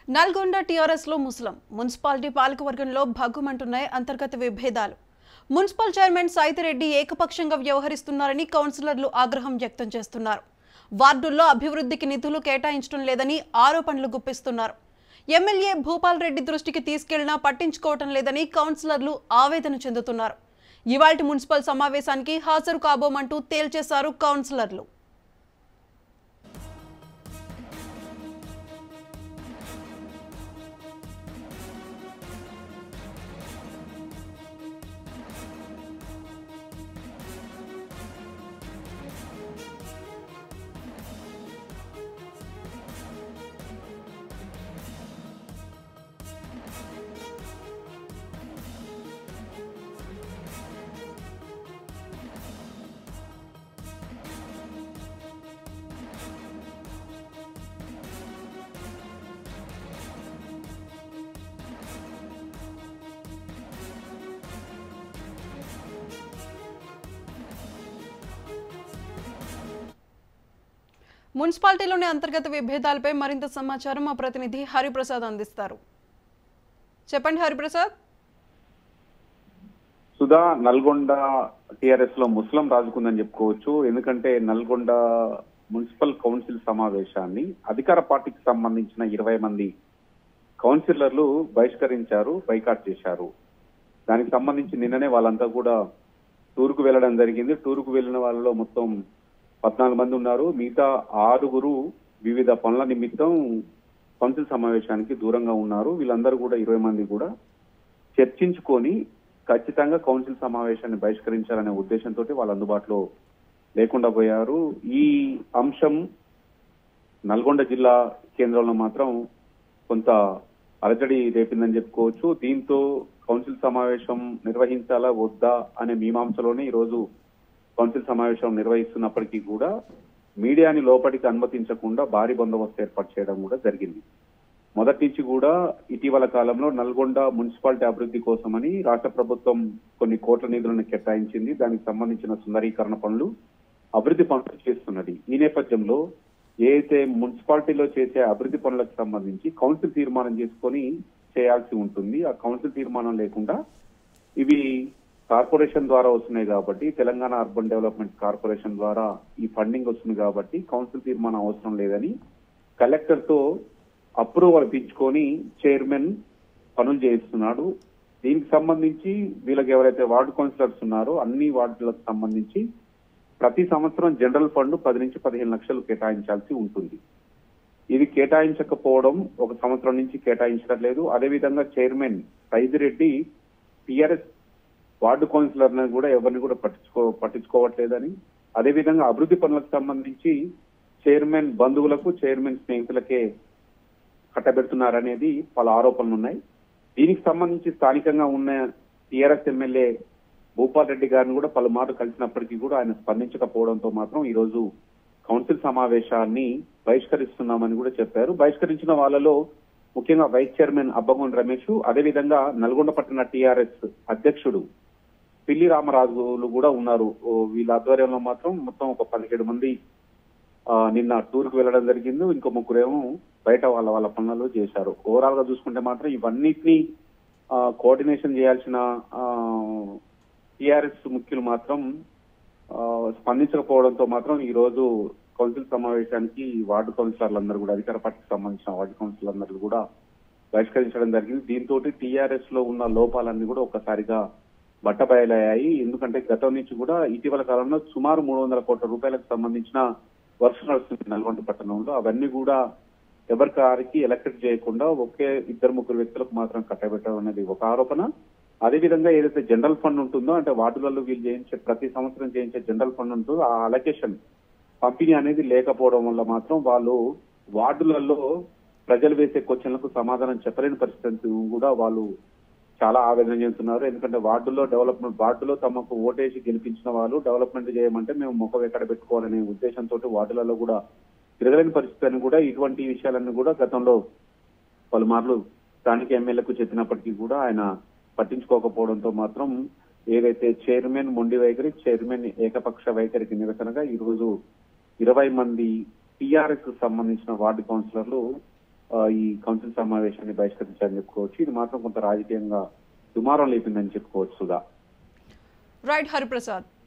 నల్గొండ టీఆర్ఎస్లో ముస్లిం మున్సిపాలిటీ పాలకవర్గంలో భగ్గుమంటున్నాయి అంతర్గత విభేదాలు మున్సిపల్ చైర్మన్ సాయితిరెడ్డి ఏకపక్షంగా వ్యవహరిస్తున్నారని కౌన్సిలర్లు ఆగ్రహం వ్యక్తం చేస్తున్నారు వార్డుల్లో అభివృద్ధికి నిధులు కేటాయించడం లేదని ఆరోపణలు గుప్పిస్తున్నారు ఎమ్మెల్యే భూపాల్ రెడ్డి దృష్టికి తీసుకెళ్లినా పట్టించుకోవటం లేదని కౌన్సిలర్లు ఆవేదన చెందుతున్నారు ఇవాల్టి మున్సిపల్ సమావేశానికి హాజరు కాబోమంటూ తేల్చేశారు కౌన్సిలర్లు మున్సిపాలిటీలోని అంతర్గత విభేదాలపై మరింత సమాచారం మా ప్రతినిధి హరిప్రసాద్ అందిస్తారు చెప్పండి హరిప్రసాద్ సుధా నల్గొండ టిఆర్ఎస్ లో ముస్లిం రాజుకుందని చెప్పుకోవచ్చు ఎందుకంటే నల్గొండ మున్సిపల్ కౌన్సిల్ సమావేశాన్ని అధికార పార్టీకి సంబంధించిన ఇరవై మంది కౌన్సిలర్లు బహిష్కరించారు బైకాట్ చేశారు దానికి సంబంధించి నిన్ననే వాళ్ళంతా కూడా టూర్కు వెళ్ళడం జరిగింది టూర్కు వెళ్ళిన వాళ్ళలో మొత్తం పద్నాలుగు మంది ఉన్నారు మిగతా ఆరుగురు వివిధ పనుల నిమిత్తం కౌన్సిల్ సమావేశానికి దూరంగా ఉన్నారు వీళ్ళందరూ కూడా ఇరవై మంది కూడా చర్చించుకొని ఖచ్చితంగా కౌన్సిల్ సమావేశాన్ని బహిష్కరించాలనే ఉద్దేశంతో వాళ్ళు అందుబాటులో లేకుండా పోయారు ఈ అంశం నల్గొండ జిల్లా కేంద్రంలో మాత్రం కొంత అలజడి రేపిందని చెప్పుకోవచ్చు దీంతో కౌన్సిల్ సమావేశం నిర్వహించాలా వద్దా అనే మీమాంసలోనే ఈ రోజు కౌన్సిల్ సమావేశం నిర్వహిస్తున్నప్పటికీ కూడా మీడియాని లోపలికి అనుమతించకుండా భారీ బందోబస్తు ఏర్పాటు చేయడం కూడా జరిగింది మొదటి నుంచి కూడా ఇటీవల కాలంలో నల్గొండ మున్సిపాలిటీ అభివృద్ధి కోసమని రాష్ట్ర ప్రభుత్వం కొన్ని కోట్ల నిధులను కేటాయించింది దానికి సంబంధించిన సుందరీకరణ పనులు అభివృద్ధి పనులు చేస్తున్నది ఈ నేపథ్యంలో ఏదైతే మున్సిపాలిటీలో చేసే అభివృద్ధి పనులకు సంబంధించి కౌన్సిల్ తీర్మానం చేసుకొని చేయాల్సి ఉంటుంది ఆ కౌన్సిల్ తీర్మానం లేకుండా ఇవి కార్పొరేషన్ ద్వారా వస్తున్నాయి కాబట్టి తెలంగాణ అర్బన్ డెవలప్మెంట్ కార్పొరేషన్ ద్వారా ఈ ఫండింగ్ వస్తుంది కాబట్టి కౌన్సిల్ తీర్మానం అవసరం లేదని కలెక్టర్ తో అప్రూవల్ ఇప్పించుకొని చైర్మన్ పనులు చేయిస్తున్నాడు దీనికి సంబంధించి వీళ్ళకి ఎవరైతే వార్డు కౌన్సిలర్స్ ఉన్నారో అన్ని వార్డులకు సంబంధించి ప్రతి సంవత్సరం జనరల్ ఫండ్ పది నుంచి పదిహేను లక్షలు కేటాయించాల్సి ఉంటుంది ఇది కేటాయించకపోవడం ఒక సంవత్సరం నుంచి కేటాయించడం లేదు అదేవిధంగా chairman Saidireddy TRS ward councillor కూడా ఎవరిని కూడా పట్టించుకో పట్టించుకోవట్లేదని అదేవిధంగా అభివృద్ధి పనులకు సంబంధించి చైర్మన్ బంధువులకు చైర్మన్ స్నేహితులకే కట్టబెడుతున్నారనేది పలు ఆరోపణలు ఉన్నాయి దీనికి సంబంధించి స్థానికంగా ఉన్న టీఆర్ఎస్ ఎమ్మెల్యే భూపాల్ రెడ్డి గారిని కూడా పలుమార్లు కలిసినప్పటికీ కూడా ఆయన స్పందించకపోవడంతో మాత్రం ఈ రోజు కౌన్సిల్ సమావేశాన్ని బహిష్కరిస్తున్నామని కూడా చెప్పారు బహిష్కరించిన వాళ్ళలో ముఖ్యంగా వైస్ చైర్మన్ అబ్బగోన్ రమేష్ అదేవిధంగా నల్గొండ పట్టణ టీఆర్ఎస్ అధ్యక్షుడు పిల్లి రామరాజులు కూడా ఉన్నారు ఓ వీళ్ళ ఆధ్వర్యంలో మాత్రం మొత్తం ఒక పదిహేడు మంది ఆ, నిన్న టూర్ కు వెళ్ళడం జరిగింది ఇంకో ముగ్గురేమో బయట వాళ్ళ వాళ్ళ పనులలో చేశారు ఓవరాల్ గా చూసుకుంటే మాత్రం ఇవన్నిటిని కోఆర్డినేషన్ చేయాల్సిన టిఆర్ఎస్ ముఖ్యులు మాత్రం ఆ, స్పందించకపోవడంతో మాత్రం ఈ రోజు కౌన్సిల్ సమావేశానికి వార్డు కౌన్సిలర్లందరూ కూడా అధికార పార్టీకి సంబంధించిన వార్డు కౌన్సిలర్లందరూ కూడా బహిష్కరించడం జరిగింది దీంతో టీఆర్ఎస్ లో ఉన్న లోపాలన్నీ కూడా ఒక్కసారిగా బట్టబయలయ్యాయి ఎందుకంటే గతం నుంచి కూడా ఇటీవల కాలంలో సుమారు మూడు వందల కోట్ల రూపాయలకు సంబంధించిన వర్క్ నడుస్తుంది నల్గొండ పట్టణంలో అవన్నీ కూడా ఎవరికారికి ఎలక్ట్ చేయకుండా ఒకే ఇద్దరు ముగ్గురు వ్యక్తులకు మాత్రం కట్టబెట్టడం అనేది ఒక ఆరోపణ అదేవిధంగా ఏదైతే జనరల్ ఫండ్ ఉంటుందో అంటే వార్డులలో వీళ్ళు చేయించే ప్రతి సంవత్సరం చేయించే జనరల్ ఫండ్ ఉంటుందో ఆ అలొకేషన్ పంపిణీ అనేది లేకపోవడం వల్ల మాత్రం వాళ్ళు వార్డులలో ప్రజలు వేసే క్వశ్చన్లకు సమాధానం చెప్పలేని పరిస్థితి కూడా వాళ్ళు చాలా ఆవేదన చెందుతున్నారు ఎందుకంటే వార్డులో డెవలప్మెంట్ వార్డులో తమకు ఓటేసి గెలిపించిన వాళ్ళు డెవలప్మెంట్ చేయమంటే మేము ముఖం ఎక్కడ పెట్టుకోవాలనే ఉద్దేశంతో వార్డులలో కూడా తిరగలేని పరిస్థితి అని కూడా ఇటువంటి విషయాలన్నీ కూడా గతంలో పలుమార్లు స్థానిక ఎమ్మెల్యేకు చెప్పినప్పటికీ కూడా ఆయన పట్టించుకోకపోవడంతో మాత్రం ఏదైతే చైర్మన్ మొండి వైఖరి చైర్మన్ ఏకపక్ష వైఖరికి నిరసనగా ఈ రోజు ఇరవై మంది టిఆర్ఎస్ కు సంబంధించిన వార్డు కౌన్సిలర్లు ఆ, ఈ కౌన్సిల్ సమావేశాన్ని బహిష్కరించారని చెప్పుకోవచ్చు ఇది మాత్రం కొంత రాజకీయంగా దుమారం లేపిందని చెప్పుకోవచ్చు సుధా రైట్ హరిప్రసాద్